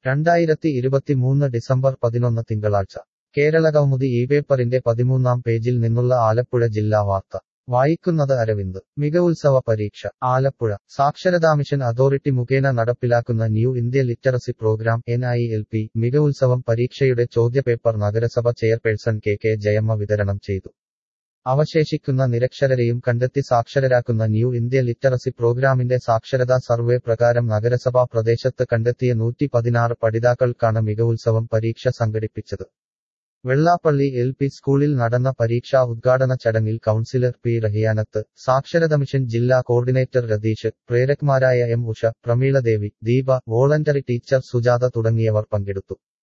രണ്ടായിരത്തി ഇരുപത്തിമൂന്ന് ഡിസംബർ പതിനൊന്ന് തിങ്കളാഴ്ച കേരളകൗമുദി ഈ പേപ്പറിന്റെ പതിമൂന്നാം പേജിൽ നിന്നുള്ള ആലപ്പുഴ ജില്ലാ വാർത്ത വായിക്കുന്നത് അരവിന്ദ് മികവുത്സവ പരീക്ഷ ആലപ്പുഴ സാക്ഷരതാ മിഷൻ അതോറിറ്റി മുഖേന നടപ്പിലാക്കുന്ന new India literacy programme N I L P മികവുത്സവം പരീക്ഷയുടെ ചോദ്യപേപ്പർ നഗരസഭ ചെയർപേഴ്സൺ കെ കെ ജയമ്മ വിതരണം ചെയ്തു അവശേഷിക്കുന്ന നിരക്ഷരരെയും കണ്ടെത്തി സാക്ഷരരാക്കുന്ന ന്യൂ ഇന്ത്യ ലിറ്ററസി പ്രോഗ്രാമിന്റെ സാക്ഷരതാ സർവേ പ്രകാരം നഗരസഭാ പ്രദേശത്ത് കണ്ടെത്തിയ നൂറ്റി പതിനാറ് പഠിതാക്കൾക്കാണ് മികവുത്സവം പരീക്ഷ സംഘടിപ്പിച്ചത് വെള്ളാപ്പള്ളി എൽ പി സ്കൂളിൽ നടന്ന പരീക്ഷാ ഉദ്ഘാടന ചടങ്ങിൽ കൗൺസിലർ പി റഹിയാനത്ത് സാക്ഷരത മിഷൻ ജില്ലാ കോർഡിനേറ്റർ രതീഷ് പ്രേരക്മാരായ M Usha Prameeladevi Deepa voluntary teacher Sujatha തുടങ്ങിയവർ പങ്കെടുത്തു